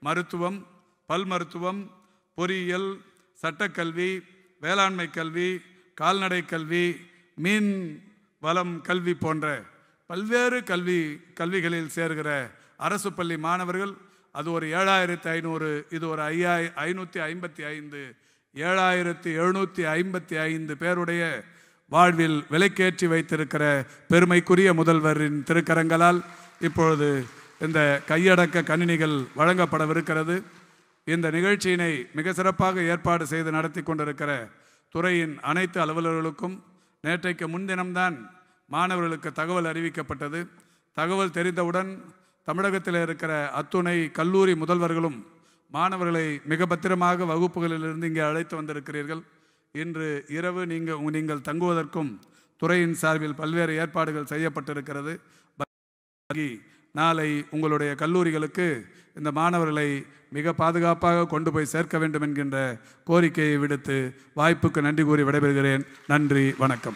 மருத்துவம் பல் மருத்துவம் பொறியியல் சட்டக்கல்வி வேளாண்மை கல்வி கால்நடை கல்வி மீன் வளம் கல்வி போன்ற பல்வேறு கல்வி கல்விகளில் சேர்கிற அரசு பள்ளி மாணவர்கள் அது ஒரு ஏழாயிரத்தி ஐநூறு இது ஒரு ஐயாய் ஐநூற்றி ஐம்பத்தி ஐந்து ஏழாயிரத்தி எழுநூற்றி ஐம்பத்தி ஐந்து பேருடைய வாழ்வில் விலைக்கேற்றி வைத்திருக்கிற பெருமைக்குரிய முதல்வரின் திருக்கரங்களால் இப்பொழுது இந்த கையடக்க கணினிகள் வழங்கப்படவிருக்கிறது இந்த நிகழ்ச்சியினை மிக சிறப்பாக ஏற்பாடு செய்து நடத்தி கொண்டிருக்கிற துறையின் அனைத்து அலுவலர்களுக்கும் நேற்றைக்கு முன்தினம்தான் மாணவர்களுக்கு தகவல் அறிவிக்கப்பட்டது தகவல் தெரிந்தவுடன் தமிழகத்தில் இருக்கிற அத்துணை கல்லூரி முதல்வர்களும் மாணவர்களை மிக பத்திரமாக வகுப்புகளிலிருந்து இங்கே அழைத்து வந்திருக்கிறீர்கள் இன்று இரவு நீங்கள் நீங்கள் தங்குவதற்கும் துறையின் சார்பில் பல்வேறு ஏற்பாடுகள் செய்யப்பட்டிருக்கிறது ஆகி நாளை உங்களுடைய கல்லூரிகளுக்கு இந்த மாணவர்களை மிக பாதுகாப்பாக கொண்டு போய் சேர்க்க வேண்டும் என்கின்ற கோரிக்கையை விடுத்து வாய்ப்புக்கு நன்றி கூறி விடைபெறுகிறேன் நன்றி வணக்கம்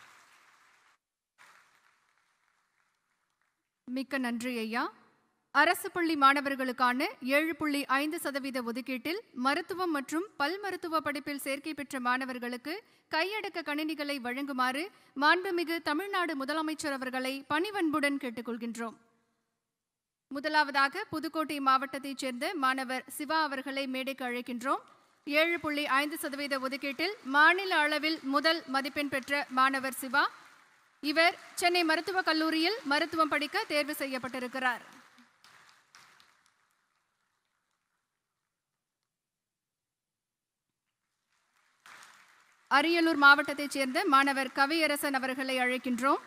மிக்க நன்றி ஐயா அரசு பள்ளி மாணவர்களுக்கான ஏழு புள்ளி ஐந்து சதவீத ஒதுக்கீட்டில் மருத்துவம் மற்றும் பல் மருத்துவ படிப்பில் சேர்க்கை பெற்ற மாணவர்களுக்கு கையடக்க கணினிகளை வழங்குமாறு மாண்புமிகு தமிழ்நாடு முதலமைச்சர் அவர்களை பணிவன்புடன் கேட்டுக்கொள்கின்றோம் முதலாவதாக புதுக்கோட்டை மாவட்டத்தைச் சேர்ந்த மாணவர் சிவா அவர்களை மேடைக்கு அழைக்கின்றோம் ஏழு புள்ளி ஐந்து சதவீத ஒதுக்கீட்டில் மாநில அளவில் முதல் மதிப்பெண் பெற்ற மாணவர் சிவா இவர் சென்னை மருத்துவக் கல்லூரியில் மருத்துவம் படிக்க தேர்வு செய்யப்பட்டிருக்கிறார் அரியலூர் மாவட்டத்தைச் சேர்ந்த மாணவர் கவியரசன் அவர்களை அழைக்கின்றோம்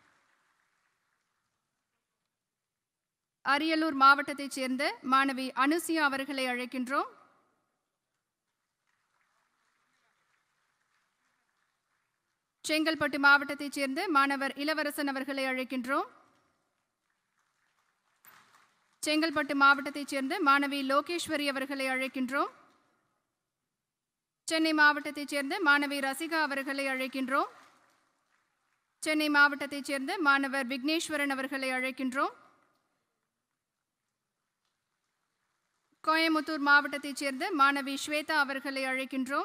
அரியலூர் மாவட்டத்தைச் சேர்ந்த மாணவி அனுசியா அவர்களை அழைக்கின்றோம் செங்கல்பட்டு மாவட்டத்தைச் சேர்ந்த மாணவர் இளவரசன் அவர்களை அழைக்கின்றோம் செங்கல்பட்டு மாவட்டத்தைச் சேர்ந்த மாணவி லோகேஸ்வரி அவர்களை அழைக்கின்றோம் சென்னை மாவட்டத்தைச் சேர்ந்த மாணவி ரசிகா அவர்களை அழைக்கின்றோம் சென்னை மாவட்டத்தைச் சேர்ந்த மாணவர் விக்னேஸ்வரன் அவர்களை அழைக்கின்றோம் கோயமுத்தூர் மாவட்டத்தைச் சேர்ந்த மாணவி ஸ்வேதா அவர்களை அழைக்கின்றோம்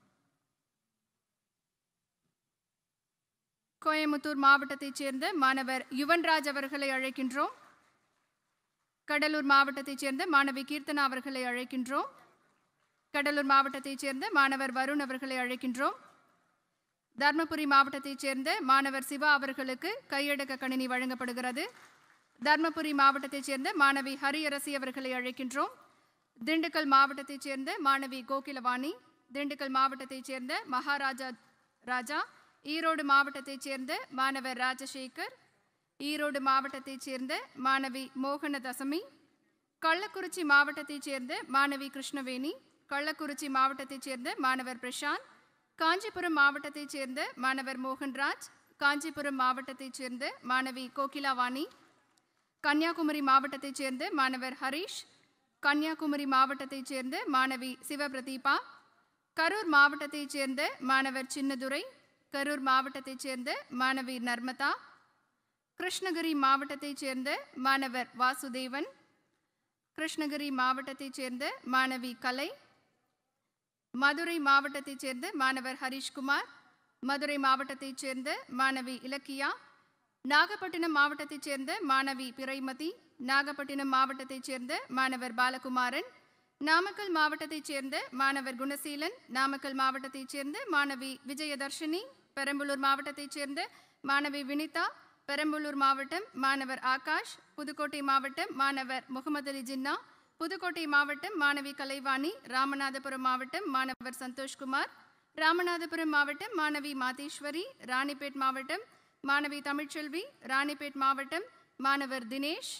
கோயமுத்தூர் மாவட்டத்தைச் சேர்ந்த மாணவர் யுவன்ராஜ் அவர்களை அழைக்கின்றோம் கடலூர் மாவட்டத்தைச் சேர்ந்த மாணவி கீர்த்தனா அவர்களை அழைக்கின்றோம் கடலூர் மாவட்டத்தைச் சேர்ந்த மாணவர் வருண் அவர்களை அழைக்கின்றோம் தர்மபுரி மாவட்டத்தைச் சேர்ந்த மாணவர் சிவா அவர்களுக்கு கையடக்க கணினி வழங்கப்படுகிறது தர்மபுரி மாவட்டத்தைச் சேர்ந்த மாணவி ஹரியரசி அவர்களை அழைக்கின்றோம் திண்டுக்கல் மாவட்டத்தைச் சேர்ந்த மாணவி கோகிலவாணி திண்டுக்கல் மாவட்டத்தைச் சேர்ந்த மகாராஜா ராஜா ஈரோடு மாவட்டத்தைச் சேர்ந்த மாணவர் ராஜசேகர் ஈரோடு மாவட்டத்தைச் சேர்ந்த மாணவி மோகன தசமி கள்ளக்குறிச்சி மாவட்டத்தைச் சேர்ந்த மாணவி கிருஷ்ணவேணி கள்ளக்குறிச்சி மாவட்டத்தைச் சேர்ந்த மாணவர் பிரசாந்த் காஞ்சிபுரம் மாவட்டத்தைச் சேர்ந்த மாணவர் மோகன்ராஜ் காஞ்சிபுரம் மாவட்டத்தைச் சேர்ந்த மாணவி கோகிலாவாணி கன்னியாகுமரி மாவட்டத்தைச் சேர்ந்த மாணவர் ஹரிஷ் கன்னியாகுமரி மாவட்டத்தைச் சேர்ந்த மாணவி சிவபிரதீபா கரூர் மாவட்டத்தைச் சேர்ந்த மாணவர் சின்னதுரை கரூர் மாவட்டத்தைச் சேர்ந்த மாணவி நர்மதா கிருஷ்ணகிரி மாவட்டத்தைச் சேர்ந்த மாணவர் வாசுதேவன் கிருஷ்ணகிரி மாவட்டத்தைச் சேர்ந்த மாணவி கலை மதுரை மாவட்டத்தைச் சேர்ந்த மாணவர் ஹரிஷ்குமார் மதுரை மாவட்டத்தைச் சேர்ந்த மாணவி இலக்கியா நாகப்பட்டினம் மாவட்டத்தைச் சேர்ந்த மாணவி பிறைமதி நாகப்பட்டினம் மாவட்டத்தைச் சேர்ந்த மாணவர் பாலகுமாரன் நாமக்கல் மாவட்டத்தைச் சேர்ந்த மாணவர் குணசீலன் நாமக்கல் மாவட்டத்தைச் சேர்ந்த மாணவி விஜயதர்ஷினி பெரம்பலூர் மாவட்டத்தைச் சேர்ந்த மாணவி வினிதா பெரம்பலூர் மாவட்டம் மாணவர் ஆகாஷ் புதுக்கோட்டை மாவட்டம் மாணவர் முகமது அலி ஜின்னா புதுக்கோட்டை மாவட்டம் மாணவி கலைவாணி ராமநாதபுரம் மாவட்டம் மாணவர் சந்தோஷ்குமார் ராமநாதபுரம் மாவட்டம் மாணவி மாதேஸ்வரி ராணிப்பேட் மாவட்டம் மாணவி தமிழ்ச்செல்வி ராணிப்பேட் மாவட்டம் மாணவர் தினேஷ்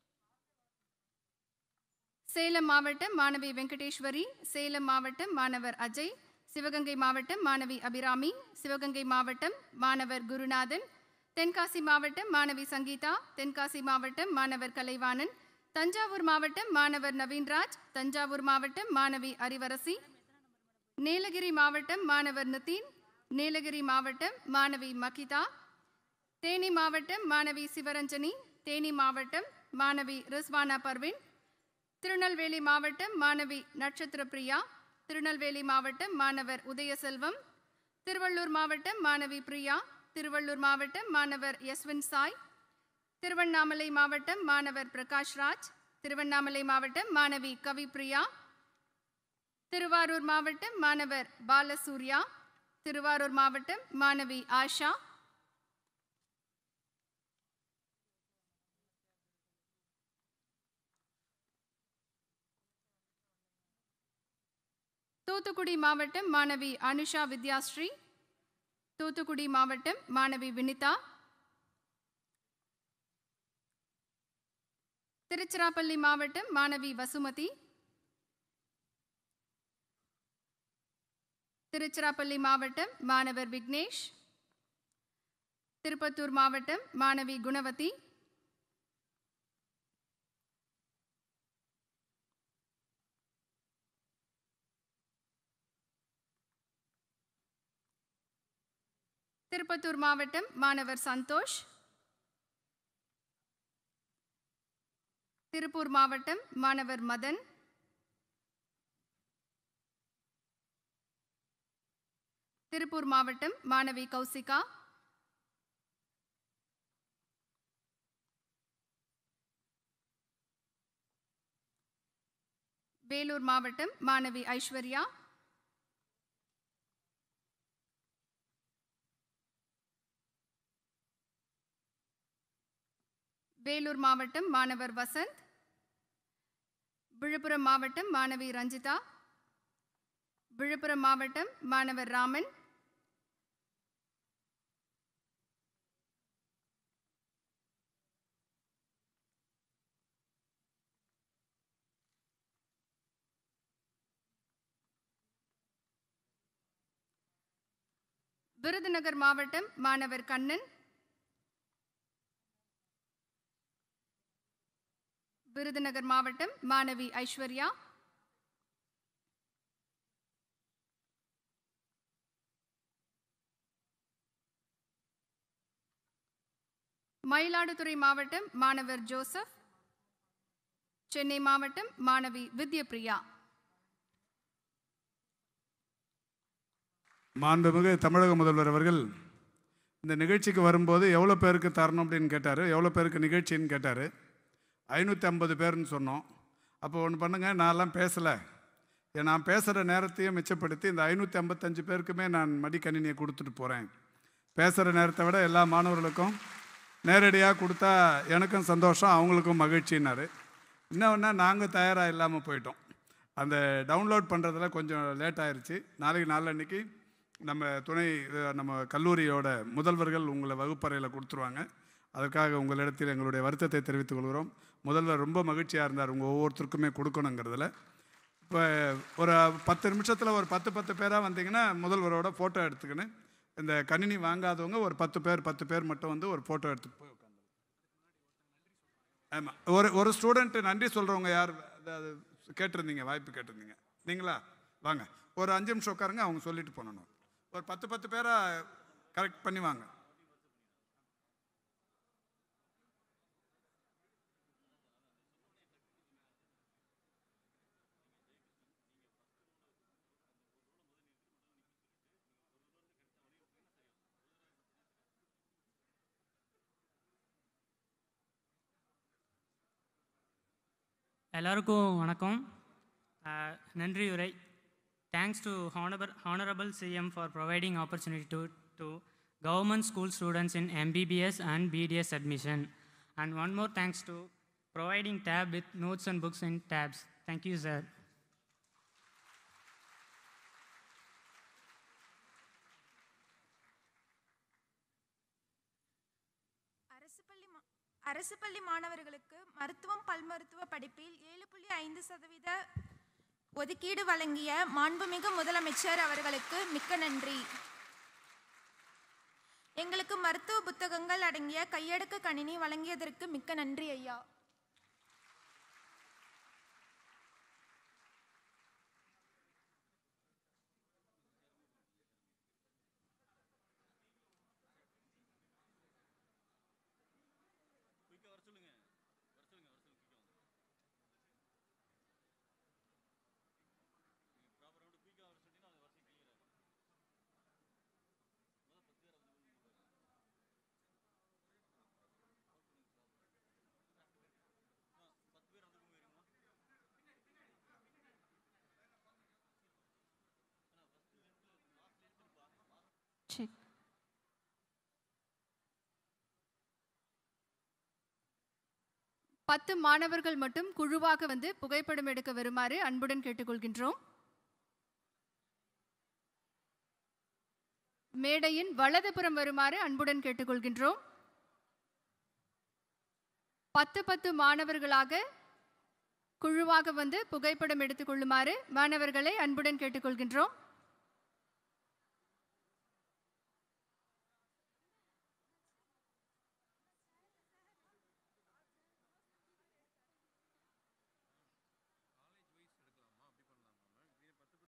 சேலம் மாவட்டம் மாணவி வெங்கடேஸ்வரி சேலம் மாவட்டம் மாணவர் அஜய் சிவகங்கை மாவட்டம் மாணவி அபிராமி சிவகங்கை மாவட்டம் மாணவர் குருநாதன் தென்காசி மாவட்டம் மாணவி சங்கீதா தென்காசி மாவட்டம் மாணவர் கலைவாணன் தஞ்சாவூர் மாவட்டம் மாணவர் நவீன்ராஜ் தஞ்சாவூர் மாவட்டம் மாணவி அறிவரசி நீலகிரி மாவட்டம் மாணவர் நிதின் நீலகிரி மாவட்டம் மாணவி மகிதா தேனி மாவட்டம் மாணவி சிவரஞ்சனி தேனி மாவட்டம் மாணவி ரிஸ்வானா பர்வின் திருநெல்வேலி மாவட்டம் மாணவி நட்சத்திர பிரியா திருநெல்வேலி மாவட்டம் மாணவர் உதயசெல்வம் திருவள்ளூர் மாவட்டம் மாணவி பிரியா திருவள்ளூர் மாவட்டம் மாணவர் யஸ்வின் சாய் திருவண்ணாமலை மாவட்டம் மாணவர் பிரகாஷ் ராஜ் திருவண்ணாமலை மாவட்டம் மாணவி கவிப்ரியா திருவாரூர் மாவட்டம் மாணவர் பாலசூர்யா திருவாரூர் மாவட்டம் மாணவி ஆஷா தூத்துக்குடி மாவட்டம் மாணவி அனுஷா வித்யாஸ்ரீ தூத்துக்குடி மாவட்டம் மாணவி வினிதா திருச்சிராப்பள்ளி மாவட்டம் மாணவி வசுமதி திருச்சிராப்பள்ளி மாவட்டம் மாணவர் விக்னேஷ் திருப்பத்தூர் மாவட்டம் மாணவி குணவதி திருப்பத்தூர் மாவட்டம் மாணவர் சந்தோஷ் திருப்பூர் மாவட்டம் மாணவர் மதன் திருப்பூர் மாவட்டம் மாணவி கௌசிகா வேலூர் மாவட்டம் மாணவி ஐஸ்வர்யா வேலூர் மாவட்டம் மாணவர் வசந்த் விழுப்புரம் மாவட்டம் மாணவி ரஞ்சிதா விழுப்புரம் மாவட்டம் மாணவர் ராமன் விருதுநகர் மாவட்டம் மாணவர் கண்ணன் விருதுநகர் மாவட்டம் மாணவி ஐஸ்வர்யா மயிலாடுதுறை மாவட்டம் மாணவர் ஜோசப் சென்னை மாவட்டம் மாணவி வித்யபிரியா மாண்புமிகு தமிழக முதல்வர் அவர்கள் இந்த நிகழ்ச்சிக்கு வரும்போது எவ்வளோ பேருக்கு தரணும் அப்படின்னு கேட்டார் எவ்வளோ பேருக்கு நிகழ்ச்சின்னு கேட்டார் ஐநூற்றி ஐம்பது பேர்னு சொன்னோம் அப்போ ஒன்று பண்ணுங்க நான்லாம் பேசலை நான் பேசுகிற நேரத்தையும் மிச்சப்படுத்தி இந்த ஐநூற்றி ஐம்பத்தஞ்சு பேருக்குமே நான் மடிக்கணினியை கொடுத்துட்டு போகிறேன் பேசுகிற நேரத்தை விட எல்லா மாணவர்களுக்கும் நேரடியாக கொடுத்தா எனக்கும் சந்தோஷம் அவங்களுக்கும் மகிழ்ச்சின்னாரு இன்னொன்று நாங்கள் தயாராக இல்லாமல் போயிட்டோம் அந்த டவுன்லோட் பண்ணுறதுல கொஞ்சம் லேட் ஆயிருச்சு நாளைக்கு நாளன்னைக்கு நம்ம துணை அஹ், நம்ம கல்லூரியோட முதல்வர்கள் உங்களை வகுப்பறையில் கொடுத்துருவாங்க அதற்காக உங்களிடத்தில் எங்களுடைய வருத்தத்தை தெரிவித்துக் கொள்கிறோம் முதல்வர் ரொம்ப மகிழ்ச்சியாக இருந்தார் உங்கள் ஒவ்வொருத்தருக்குமே கொடுக்கணுங்கிறதுல இப்போ ஒரு பத்து நிமிஷத்தில் ஒரு பத்து பத்து பேராக வந்தீங்கன்னா முதல்வரோட ஃபோட்டோ எடுத்துக்கின்னு இந்த கணினி வாங்காதவங்க ஒரு பத்து பேர் பத்து பேர் மட்டும் வந்து ஒரு ஃபோட்டோ எடுத்து போய் உட்காந்து ஆமாம் ஒரு ஒரு ஸ்டூடெண்ட் நன்றி சொல்கிறவங்க யார் அது அது கேட்டிருந்தீங்க வாய்ப்பு கேட்டிருந்தீங்க நீங்களா வாங்க ஒரு அஞ்சு நிமிஷம் உட்காருங்க அவங்க சொல்லிட்டு போனணும் ஒரு பத்து பத்து பேரை கரெக்ட் பண்ணி வாங்க எல்லாருக்கும் வணக்கம் அஹ், நன்றி உரை thanks to honourable honourable CM for providing opportunity to to government school students in MBBS and BDS admission and one more thanks to providing tab with notes and books in tabs thank you sir அரசு பள்ளி மா- அரசு பள்ளி மாணவர்களுக்கு மருத்துவம் பல் மருத்துவ படிப்பில் ஏழு புள்ளி ஐந்து சதவீத ஒதுக்கீடு வழங்கிய மாண்புமிகு முதலமைச்சர் அவர்களுக்கு மிக்க நன்றி எங்களுக்கு மருத்துவ புத்தகங்கள் அடங்கிய கையடக்க கணினி வழங்கியதற்கு மிக்க நன்றி ஐயா பத்து மாணவர்கள் மட்டும் குழுவாக வந்து புகைப்படம் எடுக்க வருமாறு அன்புடன் கேட்டுக்கொள்கின்றோம் மேடையின் வலதுபுறம் வருமாறு அன்புடன் கேட்டுக்கொள்கின்றோம் பத்து பத்து மாணவர்களாக குழுவாக வந்து புகைப்படம் எடுத்துக்கொள்ளுமாறு மாணவர்களை அன்புடன் கேட்டுக்கொள்கின்றோம்